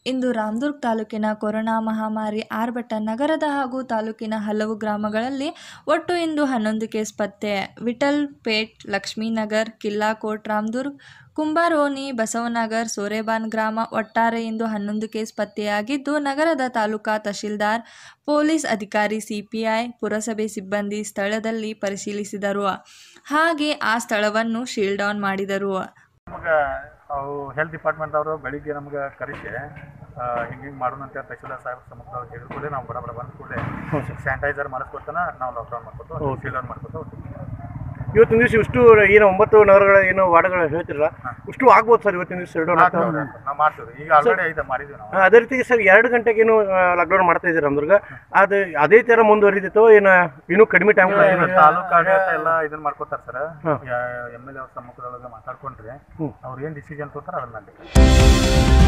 ಇಂದು ರಾಮದುರ್ಗ್ ತಾಲೂಕಿನ ಕೊರೋನಾ ಮಹಾಮಾರಿ ಆರ್ಭಟ ನಗರದ ಹಾಗೂ ತಾಲೂಕಿನ ಹಲವು ಗ್ರಾಮಗಳಲ್ಲಿ ಒಟ್ಟು ಇಂದು ಹನ್ನೊಂದು ಕೇಸ್ ಪತ್ತೆ ವಿಠಲ್ ಪೇಟ್ ಲಕ್ಷ್ಮೀನಗರ್ ಕಿಲ್ಲಾಕೋಟ್ ರಾಮದುರ್ಗ್ ಕುಂಬಾರೋನಿ ಬಸವನಗರ್ ಸೋರೆಬಾನ್ ಗ್ರಾಮ ಒಟ್ಟಾರೆ ಇಂದು ಹನ್ನೊಂದು ಕೇಸ್ ಪತ್ತೆಯಾಗಿದ್ದು ನಗರದ ತಾಲೂಕಾ ತಹಶೀಲ್ದಾರ್ ಪೊಲೀಸ್ ಅಧಿಕಾರಿ ಸಿಪಿಐ ಪುರಸಭೆ ಸಿಬ್ಬಂದಿ ಸ್ಥಳದಲ್ಲಿ ಪರಿಶೀಲಿಸಿದರು ಹಾಗೆ ಆ ಸ್ಥಳವನ್ನು ಶೀಲ್ ಡೌನ್ ಮಾಡಿದರು ನಮಗೆ ಅವು ಹೆಲ್ತ್ ಡಿಪಾರ್ಟ್ಮೆಂಟ್ ಅವರು ಬೆಳಿಗ್ಗೆ ನಮ್ಗೆ ಕರೆಸಿ ಹಿಂಗೆ ಹಿಂಗೆ ಮಾಡೋಣ ಅಂತ ತಹಶೀಲ್ದಾರ್ ಸಾಹೇಬ್ ಸಮ್ಮುಖ ಅವ್ರು ಹೇಳಿದ ಕೂಡಲೇ ನಾವು ಬಡ ಬಡ ಬಂದ ಕೂಡಲೇ ಸ್ಯಾನಿಟೈಸರ್ ಮಾಡಿಸ್ಕೊಡ್ತಾನೆ ನಾವು ಲಾಕ್ಡೌನ್ ಮಾಡ್ಕೊತು ಸೀಲ್ ಡೌನ್ ಮಾಡ್ಕೊತು ಇವತ್ತಿನ ದಿವಸ ಇಷ್ಟು ಏನು ಒಂಬತ್ತು ನಗರಗಳ ಏನು ವಾರ್ಡ್ಗಳು ಹೇಳ್ತಿರಲ್ಲ ಇಷ್ಟು ಆಗ್ಬೋದು ಸರ್ ಇವತ್ತಿನ ದಿವಸ ಎರಡು ನಾವು ಮಾಡ್ತೀವಿ ಈಗ ಆಲ್ರೆಡಿ ಐತೆ ಮಾಡಿದ್ವಿ ನಾವು ಅದೇ ರೀತಿ ಸರ್ ಎರಡು ಗಂಟೆಗೇನು ಲಾಕ್ಡೌನ್ ಮಾಡ್ತಾ ಇದ್ದೀರಾ ನಮ್ದುರ್ಗ ಅದು ಅದೇ ಥರ ಮುಂದುವರಿದಿತ್ತೋ ಏನು ಇನ್ನೂ ಕಡಿಮೆ ಟೈಮ್ ತಾಲೂಕು ಆಡಳಿತ ಎಲ್ಲ ಇದನ್ನ ಮಾಡ್ಕೊತಾರೆ ಸರ್ ಎಮ್ ಎಲ್ ಎ ಅವ್ರ ಸಮ್ಮುಖದೊಳಗೆ ಮಾತಾಡ್ಕೊಂಡ್ರೆ ಅವ್ರು ಏನು ಡಿಸಿಷನ್ ತೊಗೊತಾರೆ ಅದ್ರ ಮೇಲೆ